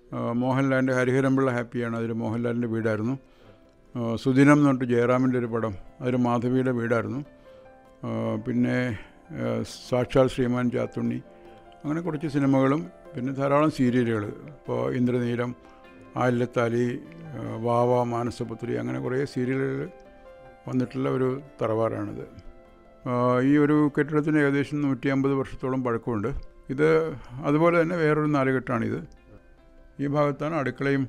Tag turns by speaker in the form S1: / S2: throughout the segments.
S1: ആ, മോഹൻലാലിൻ്റെ ഹരിഹരൻപിള്ള ഹാപ്പിയാണ് അതിൽ മോഹൻലാലിൻ്റെ വീടായിരുന്നു ആ, സുദിനം എന്ന് പറഞ്ഞിട്ട് ജയറാമിൻ്റെ ഒരു പടം അതിൽ മാധവിയുടെ വീടായിരുന്നു ആ, പിന്നെ ആ, സാക്ഷാൽ ശ്രീമാൻ ചാത്തുണ്ണി അങ്ങനെ കുറച്ച് സിനിമകളും പിന്നെ ധാരാളം സീരിയലുകൾ ഇപ്പോൾ ഇന്ദ്രനീലം ആയില്ലത്താലി ആ, വാവ മാനസപുത്രി അങ്ങനെ കുറേ സീരിയലുകൾ വന്നിട്ടുള്ള ഒരു തറവാടാണിത് ആ, ഈ ഒരു കെട്ടിടത്തിന് ഏകദേശം നൂറ്റി അമ്പത് വർഷത്തോളം പഴക്കമുണ്ട് ഇത് അതുപോലെ തന്നെ വേറൊരു നാലുകെട്ടാണിത് ഈ ഭാഗത്താണ് അടുക്കളയും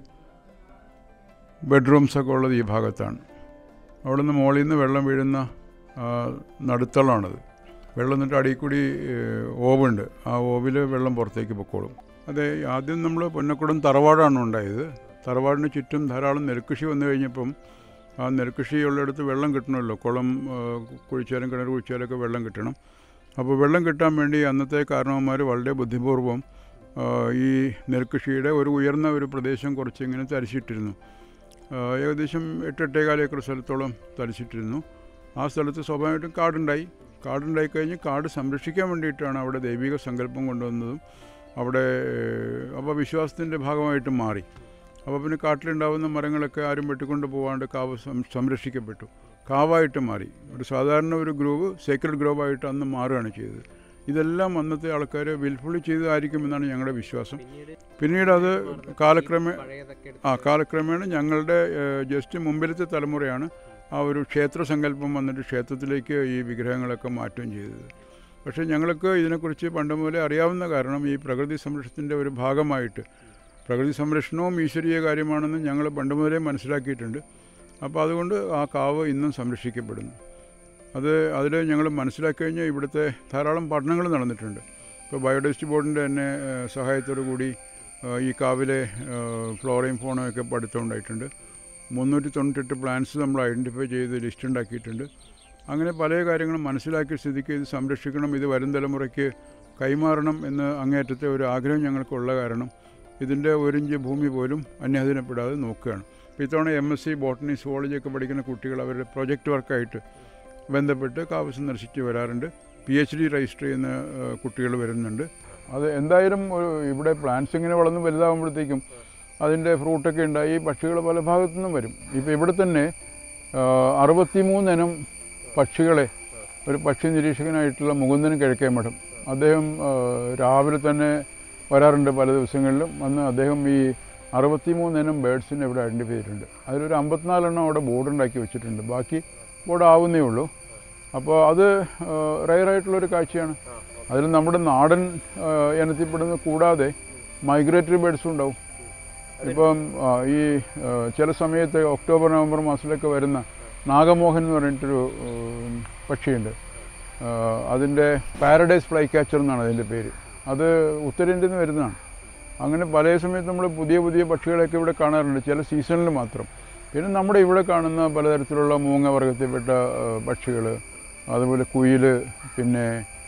S1: ബെഡ്റൂംസൊക്കെ ഉള്ളത് ഈ ഭാഗത്താണ് അവിടെ നിന്ന് മുകളിൽ നിന്ന് വെള്ളം വീഴുന്ന ആ, നടുത്തളമാണത് വെള്ളം എന്നിട്ട് അടിയിൽ കൂടി ഏഹ്, ഓവുണ്ട് ആ ഓവിൽ വെള്ളം പുറത്തേക്ക് പൊക്കോളും അതെ ആദ്യം നമ്മൾ പൊന്നക്കുടം തറവാടാണ് ഉണ്ടായത് തറവാടിന് ചുറ്റും ധാരാളം നെൽകൃഷി വന്നു കഴിഞ്ഞപ്പം ആ നെൽകൃഷി ഉള്ളിടത്ത് വെള്ളം കിട്ടണമല്ലോ കുളം ആ, കുഴിച്ചാലും കിണർ കുഴിച്ചാലൊക്കെ വെള്ളം കിട്ടണം അപ്പോൾ വെള്ളം കിട്ടാൻ വേണ്ടി അന്നത്തെ കാരണവന്മാർ വളരെ ബുദ്ധിപൂർവ്വം ആ, ഈ നെൽകൃഷിയുടെ ഒരു ഉയർന്ന ഒരു പ്രദേശം കുറച്ച് ഇങ്ങനെ തരിച്ചിട്ടിരുന്നു ആ, ഏകദേശം എട്ടെട്ടേകാൽ ഏക്കർ സ്ഥലത്തോളം തരിച്ചിട്ടിരുന്നു ആ സ്ഥലത്ത് സ്വാഭാവികമായിട്ടും കാടുണ്ടായി കാടുണ്ടായി കഴിഞ്ഞ് കാട് സംരക്ഷിക്കാൻ വേണ്ടിയിട്ടാണ് അവിടെ ദൈവിക സങ്കല്പം കൊണ്ടുവന്നതും അവിടെ അപ്പോൾ വിശ്വാസത്തിൻ്റെ ഭാഗമായിട്ട് മാറി അപ്പോൾ പിന്നെ കാട്ടിലുണ്ടാവുന്ന മരങ്ങളൊക്കെ ആരും വെട്ടിക്കൊണ്ട് പോകാണ്ട് കാവ് സം- സംരക്ഷിക്കപ്പെട്ടു കാവായിട്ട് മാറി ഒരു സാധാരണ ഒരു ഗ്രൂവ് സേക്രഡ് ഗ്രോവായിട്ട് അന്ന് മാറുകയാണ് ചെയ്തത് ഇതെല്ലാം അന്നത്തെ ആൾക്കാർ വിൽഫുള്ളി ചെയ്തതായിരിക്കും എന്നാണ് ഞങ്ങളുടെ വിശ്വാസം പിന്നീട് അത് കാലക്രമേ ആ കാലക്രമേണ ഞങ്ങളുടെ ഏഹ്, ജസ്റ്റ് മുമ്പിലത്തെ തലമുറയാണ് ആ ഒരു ക്ഷേത്ര സങ്കല്പം വന്നിട്ട് ക്ഷേത്രത്തിലേക്ക് ഈ വിഗ്രഹങ്ങളൊക്കെ മാറ്റുകയും ചെയ്തത് പക്ഷേ ഞങ്ങൾക്ക് ഇതിനെക്കുറിച്ച് പണ്ട് മുതലേ അറിയാവുന്ന കാരണം ഈ പ്രകൃതി സംരക്ഷണത്തിൻ്റെ ഒരു ഭാഗമായിട്ട് പ്രകൃതി സംരക്ഷണവും ഈശ്വരീയ കാര്യമാണെന്ന് ഞങ്ങൾ പണ്ട് മുതലേ മനസ്സിലാക്കിയിട്ടുണ്ട് അപ്പോൾ അതുകൊണ്ട് ആ കാവ് ഇന്നും സംരക്ഷിക്കപ്പെടുന്നു അത് അതിൽ ഞങ്ങൾ മനസ്സിലാക്കി കഴിഞ്ഞാൽ ഇവിടുത്തെ ധാരാളം പഠനങ്ങൾ നടന്നിട്ടുണ്ട് ഇപ്പോൾ ബയോഡൈവേഴ്സിറ്റി ബോർഡിൻ്റെ തന്നെ ഏഹ്, സഹായത്തോടു കൂടി ഏഹ്, ഈ കാവിലെ ഏഹ്, ഫ്ലോറയും ഫോണും ഒക്കെ പഠിത്തം ഉണ്ടായിട്ടുണ്ട് മുന്നൂറ്റി തൊണ്ണൂറ്റെട്ട് പ്ലാന്റ്സ് നമ്മൾ ഐഡൻറ്റിഫൈ ചെയ്ത് ലിസ്റ്റ് ഉണ്ടാക്കിയിട്ടുണ്ട് അങ്ങനെ പല കാര്യങ്ങളും മനസ്സിലാക്കിയ സ്ഥിതിക്ക് ഇത് സംരക്ഷിക്കണം ഇത് വരും തലമുറയ്ക്ക് കൈമാറണം എന്ന് അങ്ങേയറ്റത്തെ ഒരു ആഗ്രഹം ഞങ്ങൾക്കുള്ള കാരണം ഇതിൻ്റെ ഒരിഞ്ച് ഭൂമി പോലും അന്യാധീനപ്പെടാതെ നോക്കുകയാണ് ഇപ്പോൾ ഇത്തവണ M S C botany zoology ഒക്കെ പഠിക്കുന്ന കുട്ടികൾ അവരുടെ പ്രൊജക്റ്റ് വർക്കായിട്ട് ബന്ധപ്പെട്ട് കാവ് സന്ദർശിച്ച് വരാറുണ്ട് പി എച്ച് ഡി രജിസ്റ്റർ ചെയ്യുന്ന കുട്ടികൾ വരുന്നുണ്ട് അത് എന്തായാലും ഒരു ഇവിടെ പ്ലാന്റ്സ് ഇങ്ങനെ വളർന്ന് വലുതാകുമ്പോഴത്തേക്കും അതിൻ്റെ ഫ്രൂട്ടൊക്കെ ഉണ്ടായി പക്ഷികൾ പല ഭാഗത്തു നിന്നും വരും ഇപ്പോൾ ഇവിടെ തന്നെ അറുപത്തിമൂന്ന് ഇനം പക്ഷികളെ ഒരു പക്ഷി നിരീക്ഷകനായിട്ടുള്ള മുകുന്ദൻ കിഴക്കേ മഠം അദ്ദേഹം ആ, രാവിലെ തന്നെ വരാറുണ്ട് പല ദിവസങ്ങളിലും വന്ന് അദ്ദേഹം ഈ അറുപത്തിമൂന്ന് ഇനം ബേഡ്സിനെ ഇവിടെ ഐഡൻറ്റിഫൈ ചെയ്തിട്ടുണ്ട് അതിലൊരു അമ്പത്തിനാലെണ്ണം അവിടെ ബോർഡ് ഉണ്ടാക്കി വെച്ചിട്ടുണ്ട് ബാക്കി ബോർഡ് ആവുന്നേ ഉള്ളൂ അപ്പോൾ അത് റയറായിട്ടുള്ളൊരു കാഴ്ചയാണ് അതിൽ നമ്മുടെ നാടൻ ആ, ഇനത്തിൽപ്പെടുന്ന കൂടാതെ മൈഗ്രേറ്ററി ബേഡ്സും ഉണ്ടാവും ഇപ്പം ആ, ഈ ആ, ചില സമയത്ത് ഒക്ടോബർ നവംബർ മാസത്തിലൊക്കെ വരുന്ന നാഗമോഹൻ എന്ന് പറഞ്ഞിട്ടൊരു ഉം, പക്ഷിയുണ്ട് ആ, അതിൻ്റെ പാരഡൈസ് ഫ്ലൈ ക്യാച്ചർ എന്നാണ് അതിൻ്റെ പേര് അത് ഉത്തരേന്ത്യയിൽ നിന്ന് വരുന്നതാണ് അങ്ങനെ പല സമയത്ത് നമ്മൾ പുതിയ പുതിയ പക്ഷികളൊക്കെ ഇവിടെ കാണാറുണ്ട് ചില സീസണിൽ മാത്രം പിന്നെ നമ്മുടെ ഇവിടെ കാണുന്ന പലതരത്തിലുള്ള മൂങ്ങ വർഗത്തിൽപ്പെട്ട പക്ഷികൾ അതുപോലെ കുയിൽ പിന്നെ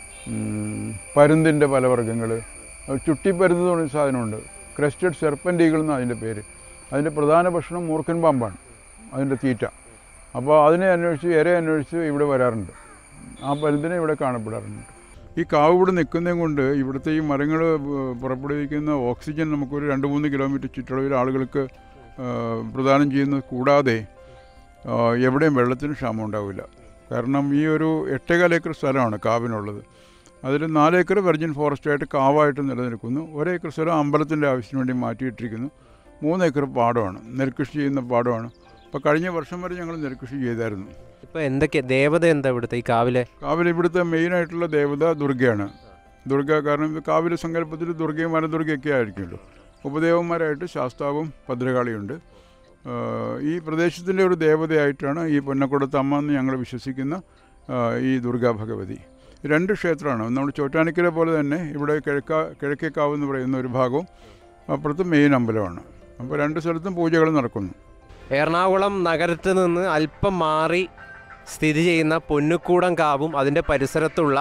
S1: ഉം, പരുന്തിൻ്റെ പല വർഗ്ഗങ്ങൾ ചുട്ടിപ്പരുന്ത് എന്ന് പറഞ്ഞ സാധനമുണ്ട് ക്രസ്റ്റഡ് സെർപ്പൻ്റ് ഈഗിൾ എന്നാണ് അതിൻ്റെ പേര് അതിൻ്റെ പ്രധാന ഭക്ഷണം മൂർഖൻ പാമ്പാണ് അതിൻ്റെ തീറ്റ അപ്പോൾ അതിനെ അന്വേഷിച്ച് ഇര അന്വേഷിച്ച് ഇവിടെ വരാറുണ്ട് ആ പരുന്തിനെ ഇവിടെ കാണപ്പെടാറുണ്ട് ഈ കാവ് ഇവിടെ നിൽക്കുന്നതും കൊണ്ട് ഇവിടുത്തെ ഈ മരങ്ങൾ പുറപ്പെടുവിക്കുന്ന ഓക്സിജൻ നമുക്കൊരു രണ്ട് മൂന്ന് കിലോമീറ്റർ ചുറ്റളവിൽ ആളുകൾക്ക് ആ, പ്രദാനം ചെയ്യുന്നത് കൂടാതെ ആ, എവിടെയും വെള്ളത്തിന് ക്ഷാമം ഉണ്ടാവില്ല കാരണം ഈ ഒരു എട്ടേകാൽ ഏക്കർ സ്ഥലമാണ് കാവിനുള്ളത് അതിൽ നാലേക്കർ വെർജിൻ ഫോറസ്റ്റായിട്ട് കാവായിട്ട് നിലനിൽക്കുന്നു ഒരേക്കർ സ്ഥലം അമ്പലത്തിൻ്റെ ആവശ്യത്തിന് വേണ്ടി മാറ്റിയിട്ടിരിക്കുന്നു മൂന്നേക്കർ പാടമാണ് നെൽകൃഷി ചെയ്യുന്ന പാടമാണ് അപ്പോൾ കഴിഞ്ഞ വർഷം വരെ ഞങ്ങൾ നെൽകൃഷി ചെയ്തായിരുന്നു
S2: ഇപ്പോൾ എന്തൊക്കെ ദേവത എന്താ ഇവിടുത്തെ ഈ കാവിലെ
S1: കാവിൽ ഇവിടുത്തെ മെയിനായിട്ടുള്ള ദേവത ദുർഗയാണ് ദുർഗ കാരണം ഇത് കാവിലെ സങ്കല്പത്തിൽ ദുർഗയും വനദുർഗയൊക്കെ ആയിരിക്കുമല്ലോ ഉപദേവന്മാരായിട്ട് ശാസ്താവും ഭദ്രകാളിയുണ്ട് ആഹ് ഈ പ്രദേശത്തിൻ്റെ ഒരു ദേവതയായിട്ടാണ് ഈ പൊന്നക്കുടത്ത് അമ്മ എന്ന് ഞങ്ങൾ വിശ്വസിക്കുന്ന ആഹ് ഈ ദുർഗാ ഭഗവതി രണ്ട് ക്ഷേത്രമാണ് നമ്മൾ ചോറ്റാനിക്കര പോലെ തന്നെ ഇവിടെ കിഴക്ക കിഴക്കേക്കാവ് എന്ന് പറയുന്ന ഒരു ഭാഗവും അപ്പുറത്ത് മെയിൻ അമ്പലമാണ് അപ്പോൾ രണ്ട് സ്ഥലത്തും പൂജകൾ നടക്കുന്നു
S2: എറണാകുളം നഗരത്തിൽ നിന്ന് അല്പം മാറി സ്ഥിതി ചെയ്യുന്ന പൊന്നുക്കൂടം കാവും അതിൻ്റെ പരിസരത്തുള്ള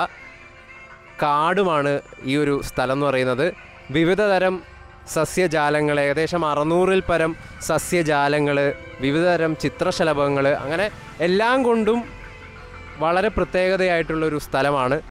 S2: കാടുമാണ് ഈ ഒരു സ്ഥലം എന്ന് പറയുന്നത് വിവിധ തരം സസ്യജാലങ്ങൾ ഏകദേശം അറുന്നൂറിൽ പരം സസ്യജാലങ്ങൾ വിവിധ തരം ചിത്രശലഭങ്ങൾ അങ്ങനെ എല്ലാം കൊണ്ടും വളരെ പ്രത്യേകതയായിട്ടുള്ളൊരു സ്ഥലമാണ്